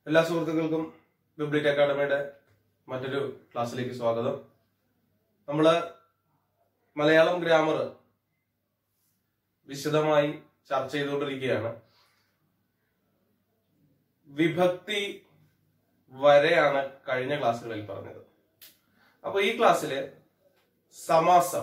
എല്ലാ സുഹൃത്തുക്കൾക്കും ബിബ്ലിക് അക്കാഡമിയുടെ മറ്റൊരു ക്ലാസ്സിലേക്ക് സ്വാഗതം നമ്മള് മലയാളം ഗ്രാമർ വിശദമായി ചർച്ച ചെയ്തുകൊണ്ടിരിക്കുകയാണ് വിഭക്തി വരെയാണ് കഴിഞ്ഞ ക്ലാസ്സുകളിൽ പറഞ്ഞത് അപ്പൊ ഈ ക്ലാസ്സില് സമാസം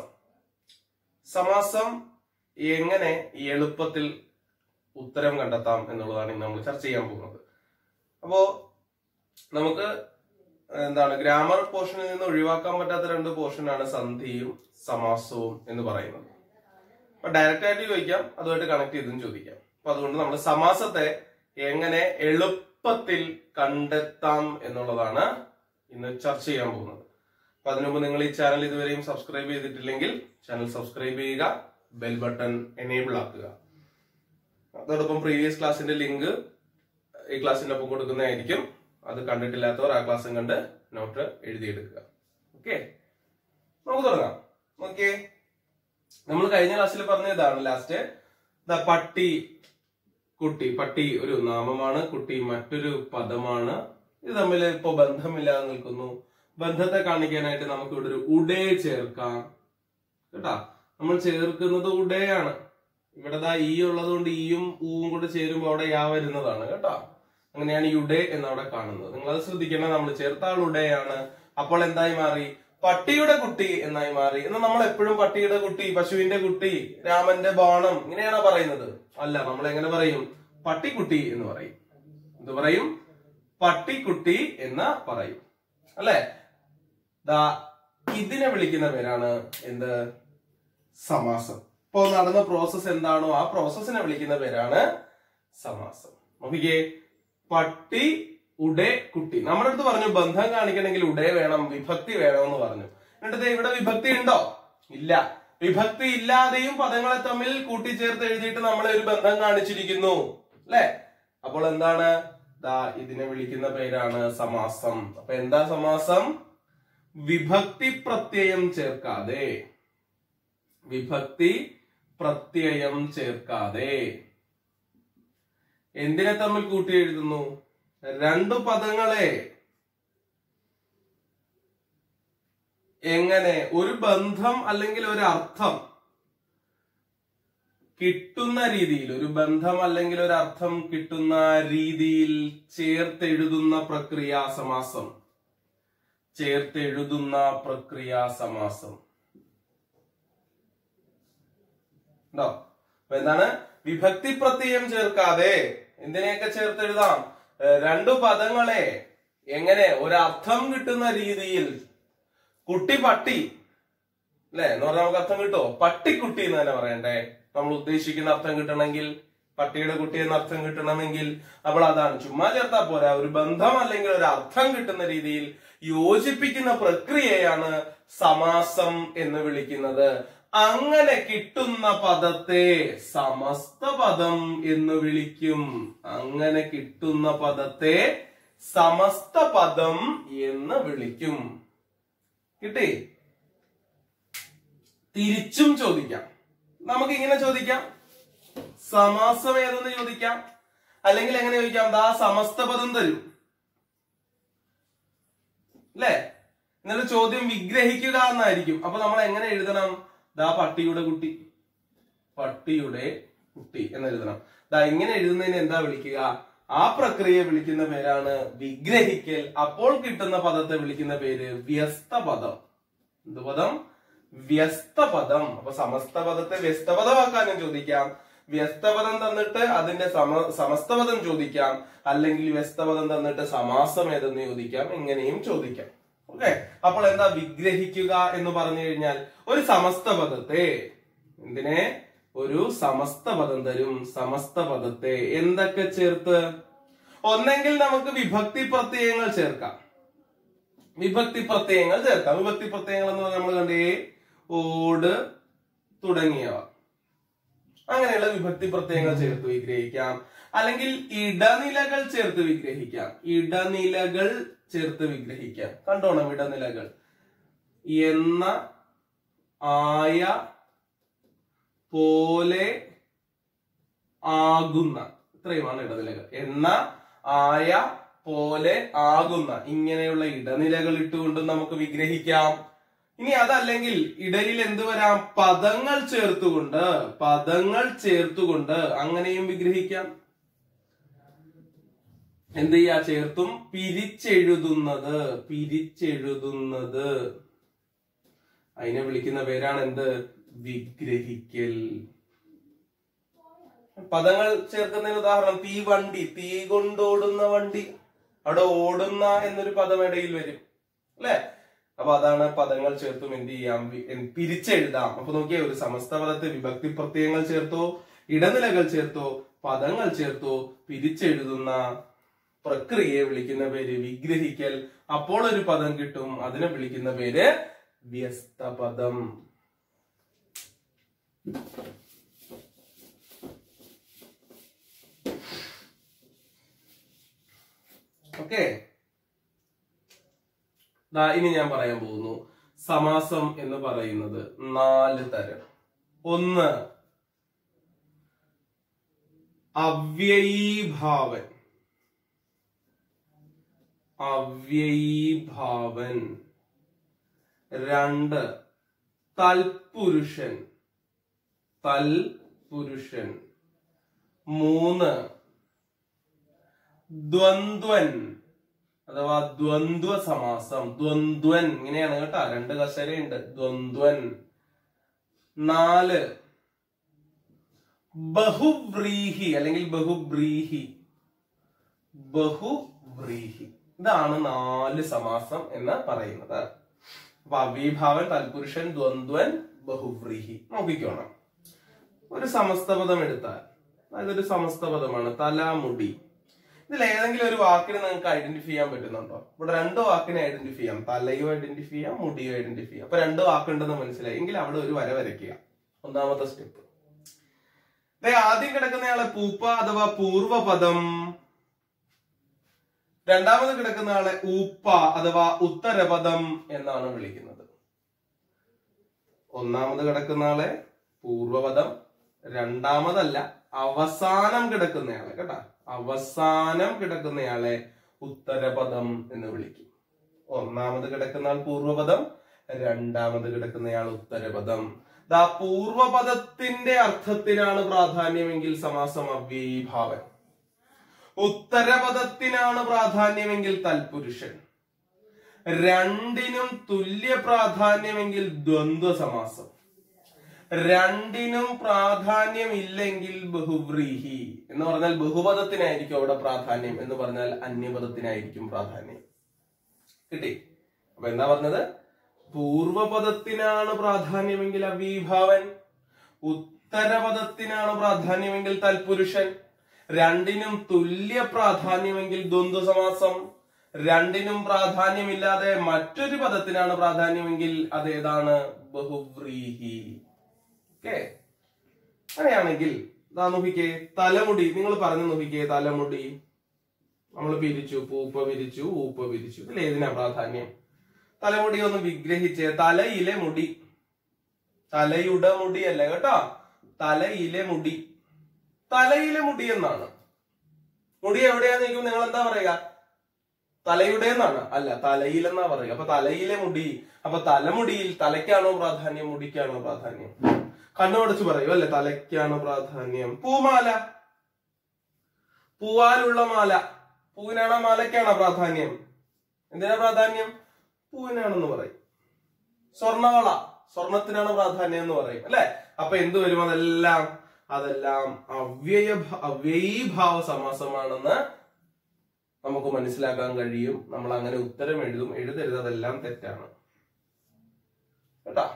സമാസം എങ്ങനെ എളുപ്പത്തിൽ ഉത്തരം കണ്ടെത്താം എന്നുള്ളതാണ് ഇന്ന് നമ്മൾ ചർച്ച ചെയ്യാൻ പോകുന്നത് അപ്പോ നമുക്ക് എന്താണ് ഗ്രാമർ പോർഷനിൽ നിന്ന് ഒഴിവാക്കാൻ പറ്റാത്ത രണ്ട് പോർഷനാണ് സന്ധിയും സമാസവും എന്ന് പറയുന്നത് അപ്പൊ ഡയറക്റ്റ് ആയിട്ട് ചോദിക്കാം അതുമായിട്ട് കണക്ട് ചെയ്തും ചോദിക്കാം അപ്പൊ അതുകൊണ്ട് നമ്മൾ സമാസത്തെ എങ്ങനെ എളുപ്പത്തിൽ കണ്ടെത്താം എന്നുള്ളതാണ് ഇന്ന് ചർച്ച ചെയ്യാൻ പോകുന്നത് അപ്പൊ അതിനു മുമ്പ് നിങ്ങൾ ഈ ചാനൽ ഇതുവരെയും സബ്സ്ക്രൈബ് ചെയ്തിട്ടില്ലെങ്കിൽ ചാനൽ സബ്സ്ക്രൈബ് ചെയ്യുക ബെൽ ബട്ടൺ എനേബിൾ ആക്കുക അതോടൊപ്പം പ്രീവിയസ് ക്ലാസ്സിന്റെ ലിങ്ക് ഈ ക്ലാസ്സിന്റെ ഒപ്പം കൊടുക്കുന്നതായിരിക്കും അത് കണ്ടിട്ടില്ലാത്തവർ ആ ക്ലാസ്സും കണ്ട് നോട്ട് എഴുതിയെടുക്കുക ഓക്കെ നമുക്ക് തുടങ്ങാം ഓക്കെ നമ്മൾ കഴിഞ്ഞ ക്ലാസ്സിൽ പറഞ്ഞ ഇതാണ് ലാസ്റ്റ് ദ പട്ടി കുട്ടി പട്ടി ഒരു നാമമാണ് കുട്ടി മറ്റൊരു പദമാണ് ഇത് തമ്മിൽ ഇപ്പൊ ബന്ധമില്ലാതെ നിൽക്കുന്നു ബന്ധത്തെ കാണിക്കാനായിട്ട് നമുക്ക് ഇവിടെ ഒരു ഉടേ ചേർക്കാം കേട്ടാ നമ്മൾ ചേർക്കുന്നത് ഉടയാണ് ഇവിടെ ദാ ഈ ഉള്ളത് കൊണ്ട് ഈയും ഊവും കൂടെ ചേരുമ്പോൾ അവിടെ യാ വരുന്നതാണ് കേട്ടോ അങ്ങനെയാണ് യുഡേ എന്നവിടെ കാണുന്നത് നിങ്ങൾ അത് ശ്രദ്ധിക്കണം നമ്മൾ ചേർത്ത ആൾ ഉടയാണ് അപ്പോൾ എന്തായി മാറി പട്ടിയുടെ കുട്ടി എന്നായി മാറി എന്നാൽ നമ്മൾ എപ്പോഴും പട്ടിയുടെ കുട്ടി പശുവിന്റെ കുട്ടി രാമന്റെ ബാണം ഇങ്ങനെയാണോ പറയുന്നത് അല്ല നമ്മൾ എങ്ങനെ പറയും പട്ടിക്കുട്ടി എന്ന് പറയും എന്ത് പറയും പട്ടിക്കുട്ടി എന്ന് പറയും അല്ലെ ദാ ഇതിനെ വിളിക്കുന്ന പേരാണ് എന്ത് സമാസം ഇപ്പോ നടന്ന പ്രോസസ് എന്താണോ ആ പ്രോസസ്സിനെ വിളിക്കുന്ന പേരാണ് സമാസം നോക്കിക്കേ പട്ടി ഉടേ കുട്ടി നമ്മുടെ അടുത്ത് പറഞ്ഞു ബന്ധം കാണിക്കണമെങ്കിൽ ഉടേ വേണം വിഭക്തി വേണം എന്ന് പറഞ്ഞു എന്നിട്ട് ഇവിടെ വിഭക്തി ഉണ്ടോ ഇല്ല വിഭക്തി ഇല്ലാതെയും പദങ്ങളെ തമ്മിൽ കൂട്ടിച്ചേർത്ത് എഴുതിയിട്ട് നമ്മളെ ഒരു ബന്ധം കാണിച്ചിരിക്കുന്നു അല്ലെ അപ്പോൾ എന്താണ് ദാ ഇതിനെ വിളിക്കുന്ന പേരാണ് സമാസം അപ്പൊ എന്താ സമാസം വിഭക്തി പ്രത്യയം ചേർക്കാതെ വിഭക്തി പ്രത്യയം ചേർക്കാതെ എന്തിനെ തമ്മിൽ കൂട്ടി എഴുതുന്നു രണ്ടു പദങ്ങളെ എങ്ങനെ ഒരു ബന്ധം അല്ലെങ്കിൽ ഒരു അർത്ഥം കിട്ടുന്ന രീതിയിൽ ഒരു ബന്ധം അല്ലെങ്കിൽ ഒരു അർത്ഥം കിട്ടുന്ന രീതിയിൽ ചേർത്തെഴുതുന്ന പ്രക്രിയ സമാസം ചേർത്തെഴുതുന്ന പ്രക്രിയ സമാസം ഉണ്ടോ അപ്പൊ എന്താണ് വിഭക്തി പ്രത്യയം ചേർക്കാതെ എന്തിനെയൊക്കെ ചേർത്തെഴുതാം ഏഹ് രണ്ടു പദങ്ങളെ എങ്ങനെ ഒരർത്ഥം കിട്ടുന്ന രീതിയിൽ കുട്ടി പട്ടി അല്ലെ എന്ന് പറഞ്ഞാൽ നമുക്ക് അർത്ഥം കിട്ടോ പട്ടിക്കുട്ടി എന്ന് തന്നെ പറയണ്ടേ നമ്മൾ ഉദ്ദേശിക്കുന്ന അർത്ഥം കിട്ടണമെങ്കിൽ പട്ടിയുടെ കുട്ടി എന്ന അർത്ഥം കിട്ടണമെങ്കിൽ അപ്പോൾ അതാണ് ചുമ്മാ ചേർത്താ പോരാ ഒരു ബന്ധം അല്ലെങ്കിൽ ഒരു അർത്ഥം കിട്ടുന്ന രീതിയിൽ യോജിപ്പിക്കുന്ന പ്രക്രിയയാണ് സമാസം എന്ന് വിളിക്കുന്നത് അങ്ങനെ കിട്ടുന്ന പദത്തെ സമസ്ത പദം എന്ന് വിളിക്കും അങ്ങനെ കിട്ടുന്ന പദത്തെ സമസ്ത പദം എന്ന് വിളിക്കും കിട്ടി തിരിച്ചും ചോദിക്കാം നമുക്ക് ഇങ്ങനെ ചോദിക്കാം സമാസം ഏതെന്ന് ചോദിക്കാം അല്ലെങ്കിൽ എങ്ങനെ ചോദിക്കാം ദാ സമസ്ത പദം തരും അല്ലേ എന്നിട്ട് ചോദ്യം വിഗ്രഹിക്കുക എന്നായിരിക്കും അപ്പൊ നമ്മൾ എങ്ങനെ എഴുതണം ദാ പട്ടിയുടെ കുട്ടി പട്ടിയുടെ കുട്ടി എന്ന് എഴുതണം ദാ ഇങ്ങനെ എഴുതുന്നതിന് എന്താ വിളിക്കുക ആ പ്രക്രിയയെ വിളിക്കുന്ന പേരാണ് വിഗ്രഹിക്കൽ അപ്പോൾ കിട്ടുന്ന പദത്തെ വിളിക്കുന്ന പേര് വ്യസ്ത പദം എന്ത് പദം വ്യസ്ത പദം അപ്പൊ സമസ്ത പദത്തെ വ്യസ്തപദമാക്കാനും ചോദിക്കാം വ്യസ്തപദം തന്നിട്ട് അതിന്റെ സമ സമസ്തപദം ചോദിക്കാം അല്ലെങ്കിൽ വ്യസ്തപദം തന്നിട്ട് സമാസം ഏതെന്ന് ചോദിക്കാം ഇങ്ങനെയും ചോദിക്കാം ഓക്കെ അപ്പോൾ എന്താ വിഗ്രഹിക്കുക എന്ന് പറഞ്ഞു കഴിഞ്ഞാൽ ഒരു സമസ്ത പദത്തെ എന്തിനെ ഒരു സമസ്ത പദം തരും സമസ്ത പദത്തെ എന്തൊക്കെ ചേർത്ത് ഒന്നെങ്കിൽ നമുക്ക് വിഭക്തി പ്രത്യയങ്ങൾ ചേർക്കാം വിഭക്തി പ്രത്യയങ്ങൾ ചേർക്കാം വിഭക്തി പ്രത്യയങ്ങൾ എന്ന് പറഞ്ഞാൽ നമ്മൾ കണ്ടേ ഓട് തുടങ്ങിയവ അങ്ങനെയുള്ള വിഭക്തി പ്രത്യയങ്ങൾ ചേർത്ത് വിഗ്രഹിക്കാം അല്ലെങ്കിൽ ഇടനിലകൾ ചേർത്ത് വിഗ്രഹിക്കാം ഇടനിലകൾ ചേർത്ത് വിഗ്രഹിക്കാം കണ്ടോണം ഇടനിലകൾ എന്ന ആയ പോലെ ആകുന്ന ഇത്രയുമാണ് ഇടനിലകൾ എന്ന ആയ പോലെ ആകുന്ന ഇങ്ങനെയുള്ള ഇടനിലകൾ ഇട്ടുകൊണ്ട് നമുക്ക് വിഗ്രഹിക്കാം ഇനി അതല്ലെങ്കിൽ ഇടയിൽ എന്ത് വരാം പദങ്ങൾ ചേർത്തുകൊണ്ട് പദങ്ങൾ ചേർത്തുകൊണ്ട് അങ്ങനെയും വിഗ്രഹിക്കാം എന്ത് ചെയ്യാ ചേർത്തും പിരിച്ചെഴുതുന്നത് പിരിച്ചെഴുതുന്നത് അതിനെ വിളിക്കുന്ന പേരാണ് എന്ത് വിഗ്രഹിക്കൽ പദങ്ങൾ ചേർക്കുന്നതിന് ഉദാഹരണം തീ വണ്ടി തീ കൊണ്ടോടുന്ന വണ്ടി അവിടെ ഓടുന്ന എന്നൊരു പദം ഇടയിൽ വരും അല്ലെ അപ്പൊ അതാണ് പദങ്ങൾ ചേർത്തും എന്ത് ചെയ്യാം വി- എൻ- പിരിച്ചെഴുതാം അപ്പൊ നോക്കിയേ ഒരു സമസ്ത പദത്തെ വിഭക്തി പ്രത്യയങ്ങൾ ചേർത്തോ ഇടനിലകൾ ചേർത്തോ പദങ്ങൾ ചേർത്തോ പിരിച്ചെഴുതുന്ന പ്രക്രിയയെ വിളിക്കുന്ന പേര് വിഗ്രഹിക്കൽ അപ്പോൾ ഒരു പദം കിട്ടും അതിനെ വിളിക്കുന്ന പേര് വ്യസ്തപദം ഓക്കെ ഇനി ഞാൻ പറയാൻ പോകുന്നു സമാസം എന്ന് പറയുന്നത് നാല് തരം ഒന്ന് അവ്യയീഭാവൻ അവ്യയീഭാവൻ രണ്ട് തൽപുരുഷൻ തൽപുരുഷൻ മൂന്ന് ദ്വന്ദ്വൻ അഥവാ ദ്വന്ദ്വ സമാസം ദ്വന്ദ്വൻ ഇങ്ങനെയാണ് കേട്ടോ രണ്ട് കസരയുണ്ട് ദ്വന്ദ്വൻ നാല് ബഹുബ്രീഹി അല്ലെങ്കിൽ ബഹുബ്രീഹി ബഹുവ്രീഹി ഇതാണ് നാല് സമാസം എന്ന് പറയുന്നത് അപ്പൊ അവീഭാവൻ തൽപുരുഷൻ ദ്വന്ദ്വൻ ബഹുവ്രീഹി നോക്കിക്കോണം ഒരു സമസ്തപദം എടുത്താൽ അതായത് ഒരു സമസ്തപദമാണ് തല മുടി ഇതിൽ ഏതെങ്കിലും ഒരു വാക്കിനെ നിങ്ങൾക്ക് ഐഡന്റിഫൈ ചെയ്യാൻ പറ്റുന്നുണ്ടോ ഇവിടെ രണ്ട് വാക്കിനെ ഐഡന്റിഫൈ ചെയ്യാം തലയും ഐഡന്റിഫൈ ചെയ്യാം മുടിയും ഐഡന്റിഫൈ ചെയ്യാം അപ്പൊ രണ്ട് വാക്കുണ്ടെന്ന് മനസ്സിലായി എങ്കിൽ അവിടെ ഒരു വര വരയ്ക്കുക ഒന്നാമത്തെ സ്റ്റെപ്പ് ആദ്യം കിടക്കുന്നയാളെ പൂപ്പ അഥവാ പൂർവപദം രണ്ടാമത് കിടക്കുന്ന ആളെ ഊപ്പ അഥവാ ഉത്തരപദം എന്നാണ് വിളിക്കുന്നത് ഒന്നാമത് കിടക്കുന്ന ആളെ പൂർവപദം രണ്ടാമതല്ല അവസാനം കിടക്കുന്നയാളെ കേട്ടാ അവസാനം കിടക്കുന്നയാളെ ഉത്തരപദം എന്ന് വിളിക്കും ഒന്നാമത് കിടക്കുന്ന ആൾ പൂർവപദം രണ്ടാമത് കിടക്കുന്നയാൾ ഉത്തരപദം ദാ പൂർവപദത്തിന്റെ അർത്ഥത്തിനാണ് പ്രാധാന്യമെങ്കിൽ സമാസം അവ്യയീഭാവൻ ഉത്തരപദത്തിനാണ് പ്രാധാന്യമെങ്കിൽ തൽപുരുഷൻ രണ്ടിനും തുല്യ പ്രാധാന്യമെങ്കിൽ ദ്വന്ദ്വ സമാസം രണ്ടിനും പ്രാധാന്യമില്ലെങ്കിൽ ബഹുവ്രീഹി എന്ന് പറഞ്ഞാൽ ബഹുപദത്തിനായിരിക്കും അവിടെ പ്രാധാന്യം എന്ന് പറഞ്ഞാൽ അന്യപദത്തിനായിരിക്കും പ്രാധാന്യം കിട്ടി അപ്പൊ എന്താ പറഞ്ഞത് പൂർവപദത്തിനാണ് പ്രാധാന്യമെങ്കിൽ അവീഭാവൻ ഉത്തരപദത്തിനാണ് പ്രാധാന്യമെങ്കിൽ തൽപുരുഷൻ രണ്ടിനും തുല്യ പ്രാധാന്യമെങ്കിൽ ദ്വന്ദ്വ സമാസം രണ്ടിനും പ്രാധാന്യമില്ലാതെ മറ്റൊരു പദത്തിനാണ് പ്രാധാന്യമെങ്കിൽ അതേതാണ് ബഹുവ്രീഹി ഓക്കെ അങ്ങനെയാണെങ്കിൽ ദാ നോക്കിക്കേ തലമുടി നിങ്ങൾ പറഞ്ഞു നോക്കിക്കേ തലമുടി നമ്മൾ പിരിച്ചു പൂപ്പ പിരിച്ചു ഊപ്പ പിരിച്ചു ഇതിൽ ഏതിനാ പ്രാധാന്യം തലമുടി ഒന്ന് വിഗ്രഹിച്ച് തലയിലെ മുടി തലയുടെ മുടിയല്ല കേട്ടോ തലയിലെ മുടി തലയിലെ മുടി എന്നാണ് മുടി എവിടെയാന്ന് ചോദിക്കുമ്പോൾ നിങ്ങൾ എന്താ പറയുക തലയുടെ എന്നാണ് അല്ല തലയിലെന്നാ പറയുക അപ്പൊ തലയിലെ മുടി അപ്പൊ തലമുടിയിൽ തലയ്ക്കാണോ പ്രാധാന്യം മുടിക്കാണോ പ്രാധാന്യം കണ്ണുടച്ച് പറയൂ അല്ലെ തലയ്ക്കാണോ പ്രാധാന്യം പൂമാല പൂവാലുള്ള മാല പൂവിനാണോ മാലയ്ക്കാണോ പ്രാധാന്യം എന്തിനാ പ്രാധാന്യം പൂവിനാണെന്ന് പറയും സ്വർണവള സ്വർണത്തിനാണ് പ്രാധാന്യം എന്ന് പറയും അല്ലെ അപ്പൊ എന്ത് വരും അതെല്ലാം അതെല്ലാം അവ്യയ അവ്യയീഭാവ സമാസമാണെന്ന് നമുക്ക് മനസ്സിലാക്കാൻ കഴിയും നമ്മൾ അങ്ങനെ ഉത്തരം എഴുതും എഴുതരുത് അതെല്ലാം തെറ്റാണ് കേട്ടാ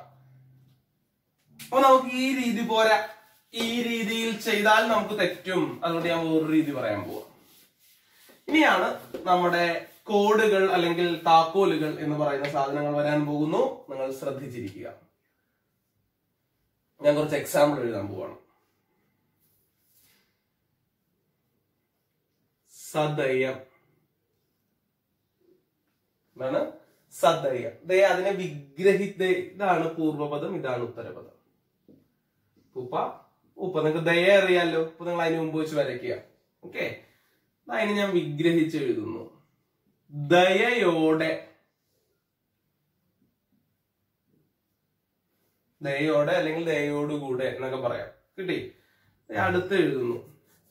അപ്പൊ നമുക്ക് ഈ രീതി പോരാ ഈ രീതിയിൽ ചെയ്താൽ നമുക്ക് തെറ്റും അതുകൊണ്ട് ഞാൻ വേറൊരു രീതി പറയാൻ പോവാം ഇനിയാണ് നമ്മുടെ കോഡുകൾ അല്ലെങ്കിൽ താക്കോലുകൾ എന്ന് പറയുന്ന സാധനങ്ങൾ വരാൻ പോകുന്നു നിങ്ങൾ ശ്രദ്ധിച്ചിരിക്കുക ഞാൻ കുറച്ച് എക്സാമ്പിൾ എഴുതാൻ പോവാണ് സദയം എന്താണ് സദയം ദയ അതിനെ വിഗ്രഹിത ഇതാണ് പൂർവപദം ഇതാണ് ഉത്തരപദം ഉപ്പ ഉപ്പ നിങ്ങൾക്ക് ദയ അറിയാലോ അപ്പൊ നിങ്ങൾ അതിന് മുമ്പ് വെച്ച് വരയ്ക്കുക ഓക്കെ അതിന് ഞാൻ വിഗ്രഹിച്ച് എഴുതുന്നു ദയയോടെ ദയയോടെ അല്ലെങ്കിൽ ദയയോടുകൂടെ എന്നൊക്കെ പറയാം കിട്ടി ദേ അടുത്ത് എഴുതുന്നു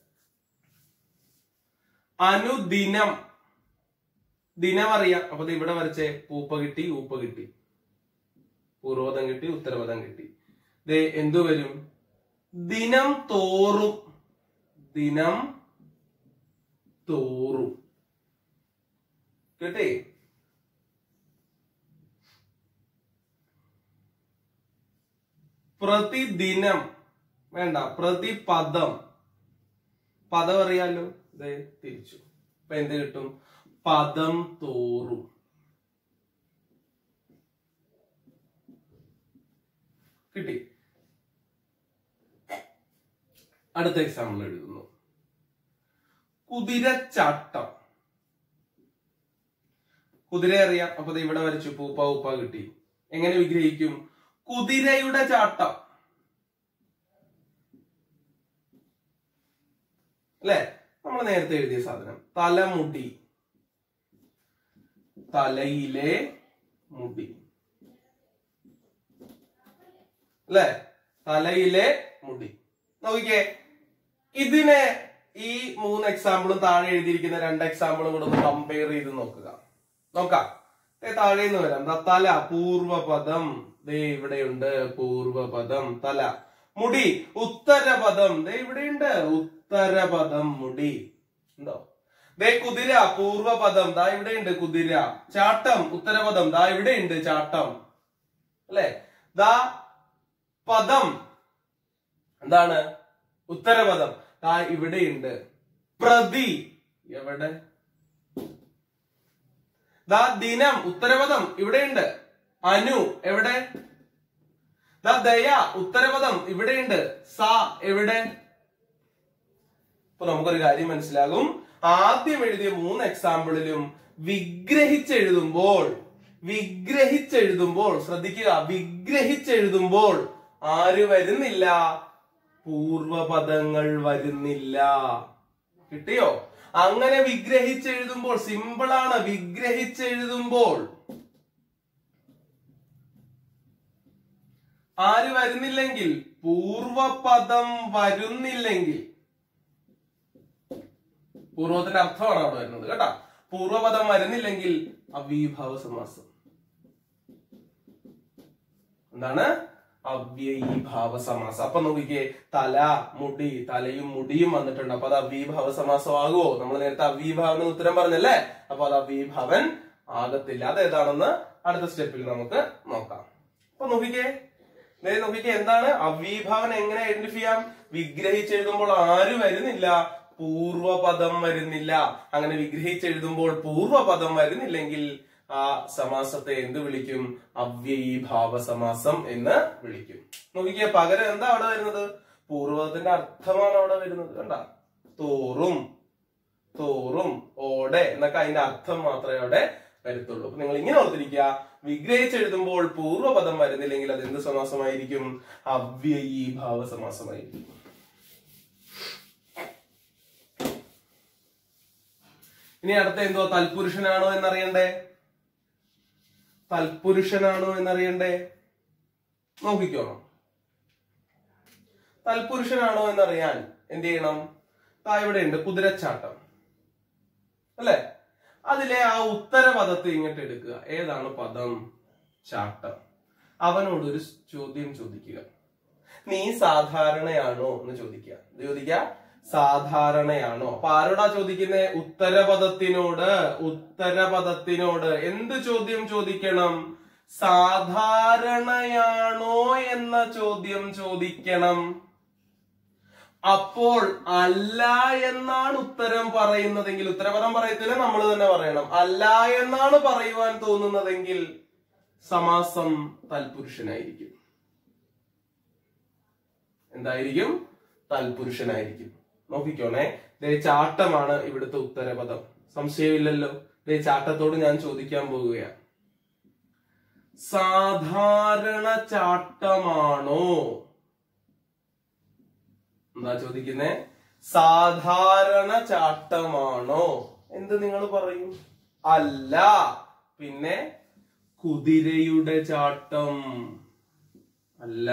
അനുദിനം ദിനം അറിയാം അപ്പൊ ദേ ഇവിടെ വരച്ചേ പൂപ്പ കിട്ടി ഊപ്പ കിട്ടി പൂർവ്വപദം കിട്ടി ഉത്തരപദം കിട്ടി ദേ എന്തു വരും ദിനം തോറും ദിനം തോറും കിട്ടി പ്രതിദിനം വേണ്ട പ്രതിപദം പദം അറിയാലോ ദേ തിരിച്ചു അപ്പൊ എന്ത് കിട്ടും പദം തോറും കിട്ടി അടുത്ത എക്സാമ്പിൾ എഴുതുന്നു കുതിരച്ചാട്ടം കുതിര അറിയാം അപ്പൊ ദേ ഇവിടെ വരച്ചു പൂപ്പ ഉപ്പ കിട്ടി എങ്ങനെ വിഗ്രഹിക്കും കുതിരയുടെ ചാട്ടം അല്ലെ നമ്മൾ നേരത്തെ എഴുതിയ സാധനം തലമുടി തലയിലെ മുടി അല്ലെ തലയിലെ മുടി നോക്കിക്കേ ഇതിനെ ഈ മൂന്ന് എക്സാമ്പിളും താഴെ എഴുതിയിരിക്കുന്ന രണ്ട് എക്സാമ്പിളും കൂടെ ഒന്ന് കമ്പയർ ചെയ്ത് നോക്കുക നോക്കാം ദേ താഴെ നിന്ന് വരാം ദാ തല പൂർവപദം ദേ ഇവിടെയുണ്ട് പൂർവപദം തല മുടി ഉത്തരപദം ദേ ഇവിടെയുണ്ട് ഉത്തരപദം മുടി ഉണ്ടോ ദേ കുതിര പൂർവപദം ദാ ഇവിടെയുണ്ട് കുതിര ചാട്ടം ഉത്തരപദം ദാ ഇവിടെയുണ്ട് ചാട്ടം അല്ലെ ദാ പദം എന്താണ് ഉത്തരപദം ദാ ഇവിടെയുണ്ട് പ്രതി എവിടെ ദാ ദിനം ഉത്തരപദം ഇവിടെയുണ്ട് അനു എവിടെ ദാ ദയ ഉത്തരപദം ഇവിടെയുണ്ട് സ എവിടെ അപ്പൊ നമുക്കൊരു കാര്യം മനസ്സിലാകും ആദ്യം എഴുതിയ മൂന്ന് എക്സാമ്പിളിലും വിഗ്രഹിച്ചെഴുതുമ്പോൾ വിഗ്രഹിച്ചെഴുതുമ്പോൾ ശ്രദ്ധിക്കുക വിഗ്രഹിച്ചെഴുതുമ്പോൾ ആര് വരുന്നില്ല പൂർവപദങ്ങൾ വരുന്നില്ല കിട്ടിയോ അങ്ങനെ വിഗ്രഹിച്ചെഴുതുമ്പോൾ സിമ്പിളാണ് വിഗ്രഹിച്ചെഴുതുമ്പോൾ ആര് വരുന്നില്ലെങ്കിൽ പൂർവപദം വരുന്നില്ലെങ്കിൽ പൂർവത്തിന്റെ അർത്ഥമാണ് അവിടെ വരുന്നത് കേട്ടാ പൂർവപദം വരുന്നില്ലെങ്കിൽ അവ്യഭാവ സമാസം എന്താണ് അവ്യയീഭാവ സമാസം അപ്പൊ നോക്കിക്കേ തല മുടി തലയും മുടിയും വന്നിട്ടുണ്ട് അപ്പൊ അത് അവ്യീഭാവ സമാസം ആകുമോ നമ്മൾ നേരത്തെ അവ്യീഭാവന് ഉത്തരം പറഞ്ഞല്ലേ അപ്പൊ അത് അവ്യീഭാവൻ ആകത്തില്ല അത് ഏതാണെന്ന് അടുത്ത സ്റ്റെപ്പിൽ നമുക്ക് നോക്കാം അപ്പൊ നോക്കിക്കേ ദേ നോക്കിക്കേ എന്താണ് അവ്യീഭാവൻ എങ്ങനെ ഐഡന്റിഫൈ ചെയ്യാം വിഗ്രഹിച്ചെഴുതുമ്പോൾ ആര് വരുന്നില്ല പൂർവപദം വരുന്നില്ല അങ്ങനെ വിഗ്രഹിച്ചെഴുതുമ്പോൾ പൂർവപദം വരുന്നില്ലെങ്കിൽ ആ സമാസത്തെ എന്ത് വിളിക്കും അവ്യയീഭാവ സമാസം എന്ന് വിളിക്കും നോക്കിക്കേ പകരം എന്താ അവിടെ വരുന്നത് പൂർവപദത്തിന്റെ അർത്ഥമാണ് അവിടെ വരുന്നത് കണ്ട തോറും തോറും ഓടെ എന്നൊക്കെ അതിന്റെ അർത്ഥം മാത്രമേ അവിടെ വരത്തുള്ളൂ അപ്പൊ നിങ്ങൾ ഇങ്ങനെ ഓർത്തിരിക്കുക വിഗ്രഹിച്ചെഴുതുമ്പോൾ പൂർവപദം വരുന്നില്ലെങ്കിൽ അത് എന്ത് സമാസമായിരിക്കും അവ്യയീഭാവ സമാസമായിരിക്കും ഇനി അടുത്ത എന്തോ തൽപുരുഷനാണോ എന്നറിയണ്ടേ തൽപുരുഷനാണോ എന്നറിയണ്ടേ നോക്കിക്കോണം തൽപുരുഷനാണോ എന്നറിയാൻ എന്ത് ചെയ്യണം ആ ഇവിടെ ഉണ്ട് കുതിരച്ചാട്ടം അല്ലെ അതിലെ ആ ഉത്തരപദത്തെ ഇങ്ങോട്ട് എടുക്കുക ഏതാണ് പദം ചാട്ടം അവനോട് ഒരു ചോദ്യം ചോദിക്കുക നീ സാധാരണയാണോ എന്ന് ചോദിക്കുക ഇത് ചോദിക്കുക സാധാരണയാണോ അപ്പൊ ആരോടാ ചോദിക്കുന്നേ ഉത്തരപദത്തിനോട് ഉത്തരപദത്തിനോട് എന്ത് ചോദ്യം ചോദിക്കണം സാധാരണയാണോ എന്ന ചോദ്യം ചോദിക്കണം അപ്പോൾ അല്ല എന്നാണ് ഉത്തരം പറയുന്നതെങ്കിൽ ഉത്തരപദം പറയത്തില്ല നമ്മൾ തന്നെ പറയണം അല്ല എന്നാണ് പറയുവാൻ തോന്നുന്നതെങ്കിൽ സമാസം തൽപുരുഷനായിരിക്കും എന്തായിരിക്കും തൽപുരുഷനായിരിക്കും നോക്കിക്കോണേ ദേ ചാട്ടമാണ് ഇവിടുത്തെ ഉത്തരപദം സംശയമില്ലല്ലോ ദേ ചാട്ടത്തോട് ഞാൻ ചോദിക്കാൻ പോവുകയാണ് സാധാരണ ചാട്ടമാണോ എന്താ ചോദിക്കുന്നേ സാധാരണ ചാട്ടമാണോ എന്ത് നിങ്ങൾ പറയും അല്ല പിന്നെ കുതിരയുടെ ചാട്ടം അല്ല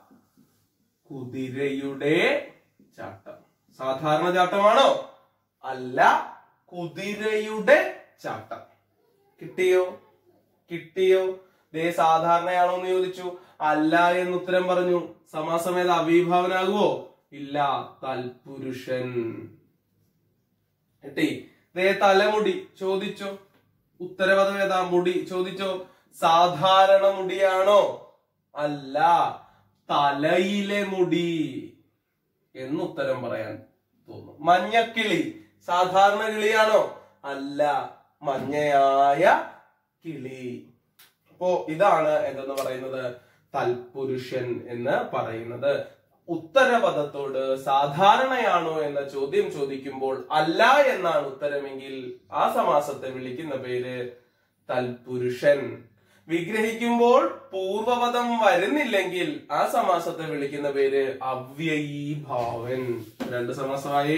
കുതിരയുടെ ചാട്ടം സാധാരണ ചാട്ടമാണോ അല്ല കുതിരയുടെ ചാട്ടം കിട്ടിയോ കിട്ടിയോ ദേ സാധാരണയാണോ എന്ന് ചോദിച്ചു അല്ല എന്ന് ഉത്തരം പറഞ്ഞു സമാസമേത അവീഭാവനാകുവോ ഇല്ല തൽപുരുഷൻ കിട്ടി ദേ തലമുടി ചോദിച്ചോ ഉത്തരപദം ഏതാ മുടി ചോദിച്ചോ സാധാരണ മുടിയാണോ അല്ല തലയിലെ മുടി എന്ന് ഉത്തരം പറയാൻ തോന്നും മഞ്ഞക്കിളി സാധാരണ കിളിയാണോ അല്ല മഞ്ഞയായ കിളി അപ്പോ ഇതാണ് എന്തെന്ന് പറയുന്നത് തൽപുരുഷൻ എന്ന് പറയുന്നത് ഉത്തരപദത്തോട് സാധാരണയാണോ എന്ന ചോദ്യം ചോദിക്കുമ്പോൾ അല്ല എന്നാണ് ഉത്തരമെങ്കിൽ ആ സമാസത്തെ വിളിക്കുന്ന പേര് തൽപുരുഷൻ വിഗ്രഹിക്കുമ്പോൾ പൂർവപദം വരുന്നില്ലെങ്കിൽ ആ സമാസത്തെ വിളിക്കുന്ന പേര് അവ്യയീഭാവൻ രണ്ട് സമാസമായേ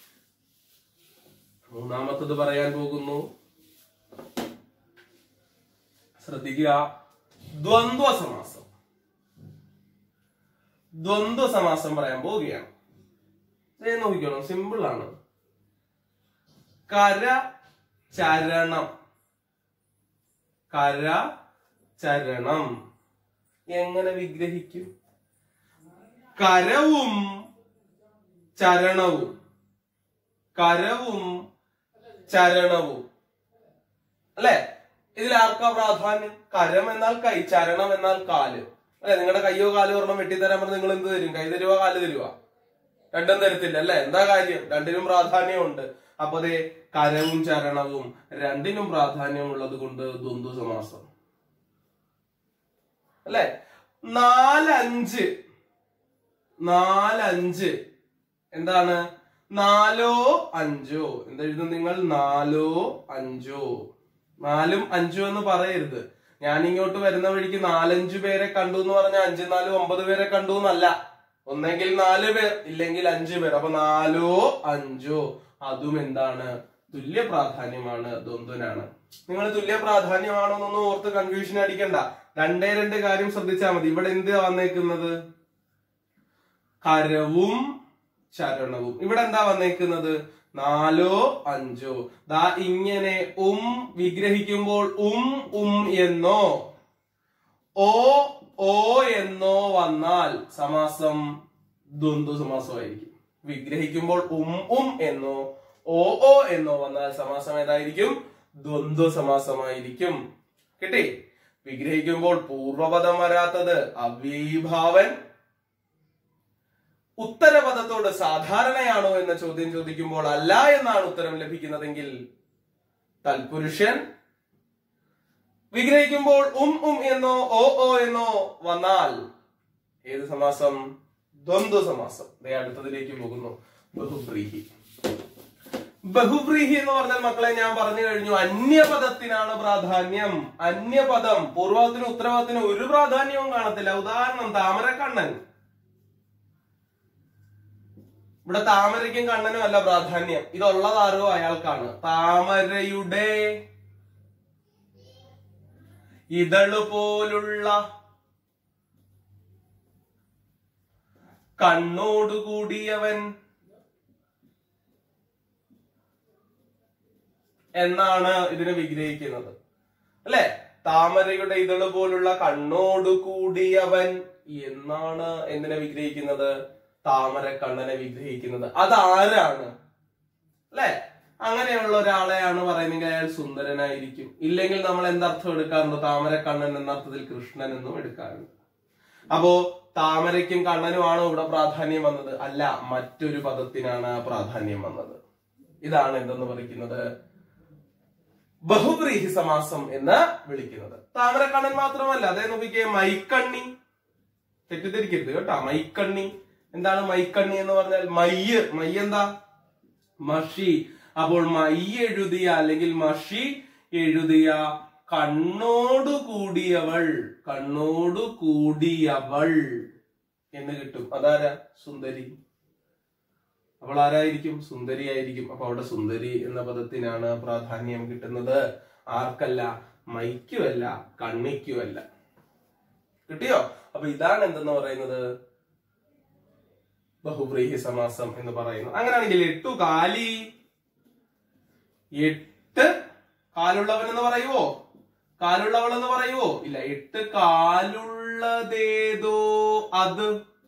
മൂന്നാമത്തത് പറയാൻ പോകുന്നു ശ്രദ്ധിക്കുക ദ്വന്ദ്വ സമാസം ദ്വന്ദ്വ സമാസം പറയാൻ പോവുകയാണ് ദേ നോക്കിക്കോണം സിമ്പിൾ ആണ് കര ചരണം കര ചരണം എങ്ങനെ വിഗ്രഹിക്കും കരവും ചരണവും കരവും ചരണവും അല്ലെ ഇതിൽ ആർക്കാ പ്രാധാന്യം കരം എന്നാൽ കൈ ചരണം എന്നാൽ കാല് അല്ലെ നിങ്ങളുടെ കയ്യോ കാലോ ഒരെണ്ണം വെട്ടിത്തരാൻ പറഞ്ഞാൽ നിങ്ങൾ എന്ത് തരും കൈ തരുവോ കാല് തരുവോ രണ്ടും തരത്തില്ല അല്ലെ എന്താ കാര്യം രണ്ടിനും പ്രാധാന്യമുണ്ട് അപ്പൊ അതെ കരവും ചരണവും രണ്ടിനും പ്രാധാന്യമുള്ളത് കൊണ്ട് ദ്വന്ദ്വ സമാസം അല്ലെ നാലഞ്ച് നാലഞ്ച് എന്താണ് നാലോ അഞ്ചോ എന്തെഴുതും നിങ്ങൾ നാലോ അഞ്ചോ നാലും അഞ്ചോ എന്ന് പറയരുത് ഞാൻ ഇങ്ങോട്ട് വരുന്ന വഴിക്ക് നാലഞ്ചു പേരെ കണ്ടു എന്ന് പറഞ്ഞ അഞ്ച് നാല് ഒമ്പത് പേരെ കണ്ടു എന്നല്ല ഒന്നെങ്കിൽ നാല് പേർ ഇല്ലെങ്കിൽ അഞ്ചു പേർ അപ്പൊ നാലോ അഞ്ചോ അതും എന്താണ് തുല്യ പ്രാധാന്യമാണ് ദ്വന്ദ്വനാണ് നിങ്ങൾ തുല്യ പ്രാധാന്യമാണോ എന്നൊന്നും ഓർത്ത് കൺഫ്യൂഷൻ അടിക്കണ്ട രണ്ടേ രണ്ട് കാര്യം ശ്രദ്ധിച്ചാൽ മതി ഇവിടെ എന്ത് വന്നേക്കുന്നത് കരവും ചരണവും ഇവിടെ എന്താ വന്നേക്കുന്നത് നാലോ അഞ്ചോ ദാ ഇങ്ങനെ ഉം വിഗ്രഹിക്കുമ്പോൾ ഉം ഉം എന്നോ ഓ ഓ എന്നോ വന്നാൽ സമാസം ദ്വന്ദ്വ സമാസമായിരിക്കും വിഗ്രഹിക്കുമ്പോൾ ഉം ഉം എന്നോ ഓ ഓ എന്നോ വന്നാൽ സമാസം ഏതായിരിക്കും ദ്വന്ദ്വ സമാസമായിരിക്കും കിട്ടി വിഗ്രഹിക്കുമ്പോൾ പൂർവപദം വരാത്തത് അവ്യഭാവൻ ഉത്തരപദത്തോട് സാധാരണയാണോ എന്ന ചോദ്യം ചോദിക്കുമ്പോൾ അല്ല എന്നാണ് ഉത്തരം ലഭിക്കുന്നതെങ്കിൽ തൽപുരുഷൻ വിഗ്രഹിക്കുമ്പോൾ ഉം ഉം എന്നോ ഓ ഓ എന്നോ വന്നാൽ ഏത് സമാസം ദ്വന്ദ്വ സമാസം ദേ അടുത്തതിലേക്ക് പോകുന്നു ബഹുബ്രീഹി ബഹുബ്രീഹി എന്ന് പറഞ്ഞാൽ മക്കളെ ഞാൻ പറഞ്ഞു കഴിഞ്ഞു അന്യപദത്തിനാണ് പ്രാധാന്യം അന്യപദം പൂർവ്വത്തിനും ഉത്തരവാദത്തിനും ഒരു പ്രാധാന്യവും കാണത്തില്ല ഉദാഹരണം താമരക്കണ്ണൻ ഇവിടെ താമരയ്ക്കും കണ്ണനും അല്ല പ്രാധാന്യം ഇതുള്ളതാരോ അയാൾക്കാണ് താമരയുടെ ഇതള് പോലുള്ള കണ്ണോടുകൂടിയവൻ എന്നാണ് ഇതിനെ വിഗ്രഹിക്കുന്നത് അല്ലെ താമരയുടെ ഇതള് പോലുള്ള കണ്ണോടുകൂടിയവൻ എന്നാണ് എന്തിനെ വിഗ്രഹിക്കുന്നത് താമര കണ്ണനെ വിഗ്രഹിക്കുന്നത് അതാരാണ് അല്ലെ അങ്ങനെയുള്ള ഒരാളെയാണ് പറയുന്നെങ്കിൽ അയാൾ സുന്ദരനായിരിക്കും ഇല്ലെങ്കിൽ നമ്മൾ എന്തർത്ഥം എടുക്കാറുണ്ട് താമര കണ്ണൻ എന്ന അർത്ഥത്തിൽ കൃഷ്ണൻ എന്നും എടുക്കാറുണ്ട് അപ്പോ താമരയ്ക്കും കണ്ണനുമാണോ ഇവിടെ പ്രാധാന്യം വന്നത് അല്ല മറ്റൊരു പദത്തിനാണ് പ്രാധാന്യം വന്നത് ഇതാണ് എന്തെന്ന് പറയുന്നത് ബഹുബ്രീഹി സമാസം എന്ന് വിളിക്കുന്നത് താമരക്കണ്ണൻ മാത്രമല്ല അതേ നോക്കിക്കേ മൈക്കണ്ണി തെറ്റിദ്ധരിക്കരുത് കേട്ടോ മൈക്കണ്ണി എന്താണ് മൈക്കണ്ണി എന്ന് പറഞ്ഞാൽ മയ്യ് മയ്യ് എന്താ മഷി അപ്പോൾ മയ്യ് എഴുതിയ അല്ലെങ്കിൽ മഷി എഴുതിയ കണ്ണോടു കൂടിയവൾ കണ്ണോടു കൂടിയവൾ എന്ന് കിട്ടും അതാരാ സുന്ദരി അവൾ ആരായിരിക്കും സുന്ദരിയായിരിക്കും അപ്പൊ അവിടെ സുന്ദരി എന്ന പദത്തിനാണ് പ്രാധാന്യം കിട്ടുന്നത് ആർക്കല്ല മൈക്കുമല്ല കണ്ണിക്കുമല്ല കിട്ടിയോ അപ്പൊ ഇതാണ് എന്തെന്ന് പറയുന്നത് ബഹുബ്രീഹി സമാസം എന്ന് പറയുന്നു അങ്ങനെയാണെങ്കിൽ എട്ടു കാലി എട്ട് കാലുള്ളവൻ എന്ന് പറയുവോ കാലുള്ളവൾ എന്ന് പറയുവോ ഇല്ല എട്ട് കാലുള്ളതേതോ അത്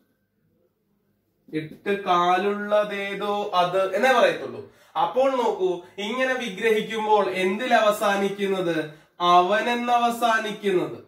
എട്ട് കാലുള്ളതേതോ അത് എന്നേ പറയത്തുള്ളൂ അപ്പോൾ നോക്കൂ ഇങ്ങനെ വിഗ്രഹിക്കുമ്പോൾ എന്തിൽ അവസാനിക്കുന്നത് അവൻ എന്നവസാനിക്കുന്നത്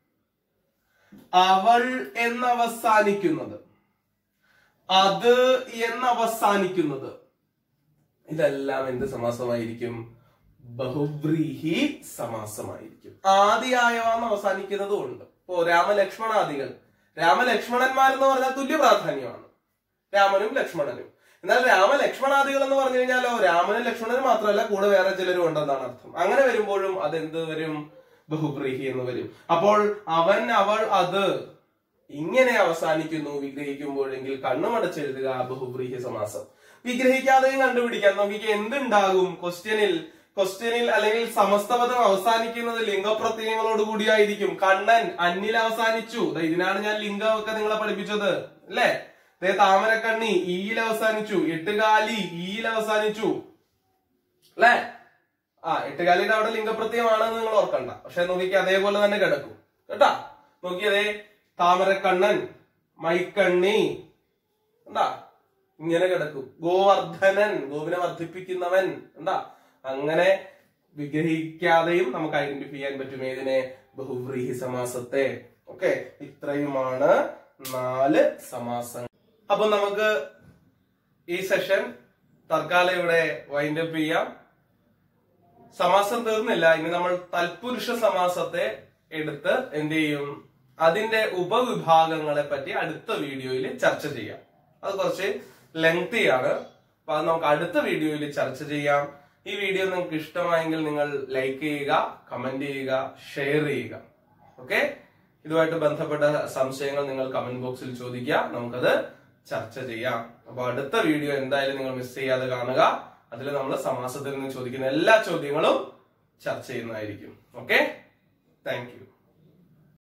അവൾ എന്നവസാനിക്കുന്നത് അത് എന്നവസാനിക്കുന്നത് ഇതെല്ലാം എന്ത് സമാസമായിരിക്കും ബഹുബ്രീഹി സമാസമായിരിക്കും ആദിയായവ എന്ന് അവസാനിക്കുന്നതും ഉണ്ട് ഇപ്പോ രാമലക്ഷ്മണാദികൾ രാമലക്ഷ്മണന്മാരെന്ന് പറഞ്ഞാൽ തുല്യ പ്രാധാന്യമാണ് രാമനും ലക്ഷ്മണനും എന്നാൽ രാമലക്ഷ്മണാദികൾ എന്ന് പറഞ്ഞു കഴിഞ്ഞാലോ രാമനും ലക്ഷ്മണനും മാത്രമല്ല കൂടെ വേറെ ചിലരും ഉണ്ടെന്നാണ് അർത്ഥം അങ്ങനെ വരുമ്പോഴും അത് എന്ത് വരും ബഹുബ്രീഹി എന്ന് വരും അപ്പോൾ അവൻ അവൾ അത് ഇങ്ങനെ അവസാനിക്കുന്നു വിഗ്രഹിക്കുമ്പോഴെങ്കിൽ കണ്ണുമടച്ചെഴുതുക ബഹുബ്രീഹി സമാസം വിഗ്രഹിക്കാതെയും കണ്ടുപിടിക്കാം നോക്കിക്ക് എന്തുണ്ടാകും ക്വസ്റ്റ്യനിൽ ക്വസ്റ്റ്യനിൽ അല്ലെങ്കിൽ സമസ്തപദം അവസാനിക്കുന്നത് ലിംഗപ്രത്യയങ്ങളോട് കൂടിയായിരിക്കും കണ്ണൻ അന്നിൽ അവസാനിച്ചു ദാ ഇതിനാണ് ഞാൻ ലിംഗമൊക്കെ നിങ്ങളെ പഠിപ്പിച്ചത് അല്ലേ ദേ താമരക്കണ്ണി ഈയിൽ അവസാനിച്ചു എട്ടുകാലി ഈയിൽ അവസാനിച്ചു അല്ലേ ആ എട്ടുകാലിയുടെ അവിടെ ലിംഗപ്രത്യയമാണെന്ന് നിങ്ങൾ ഓർക്കണ്ട പക്ഷെ നോക്കിക്ക് അതേപോലെ തന്നെ കിടക്കും കേട്ടാ നോക്കിയതേ താമരക്കണ്ണൻ മൈക്കണ്ണി എന്താ ഇങ്ങനെ കിടക്കും ഗോവർദ്ധനൻ ഗോവിനെ വർദ്ധിപ്പിക്കുന്നവൻ എന്താ അങ്ങനെ വിഗ്രഹിക്കാതെയും നമുക്ക് ഐഡന്റിഫൈ ചെയ്യാൻ പറ്റും ഏതിനെ ബഹുവ്രീഹി സമാസത്തെ ഓക്കെ ഇത്രയുമാണ് നാല് സമാസങ്ങൾ അപ്പൊ നമുക്ക് ഈ സെഷൻ തൽക്കാലം ഇവിടെ വൈൻഡ് അപ്പ് ചെയ്യാം സമാസം തീർന്നില്ല ഇനി നമ്മൾ തൽപുരുഷ സമാസത്തെ എടുത്ത് എന്ത് ചെയ്യും അതിന്റെ ഉപവിഭാഗങ്ങളെ പറ്റി അടുത്ത വീഡിയോയിൽ ചർച്ച ചെയ്യാം അത് കുറച്ച് ലെങ്തി ആണ് അപ്പൊ അത് നമുക്ക് അടുത്ത വീഡിയോയിൽ ചർച്ച ചെയ്യാം ഈ വീഡിയോ നിങ്ങൾക്ക് ഇഷ്ടമായെങ്കിൽ നിങ്ങൾ ലൈക്ക് ചെയ്യുക കമന്റ് ചെയ്യുക ഷെയർ ചെയ്യുക ഓക്കെ ഇതുമായിട്ട് ബന്ധപ്പെട്ട സംശയങ്ങൾ നിങ്ങൾ കമന്റ് ബോക്സിൽ ചോദിക്കുക നമുക്കത് ചർച്ച ചെയ്യാം അപ്പൊ അടുത്ത വീഡിയോ എന്തായാലും നിങ്ങൾ മിസ് ചെയ്യാതെ കാണുക അതിൽ നമ്മൾ സമാസത്തിൽ നിന്ന് ചോദിക്കുന്ന എല്ലാ ചോദ്യങ്ങളും ചർച്ച ചെയ്യുന്നതായിരിക്കും ഓക്കെ താങ്ക് യു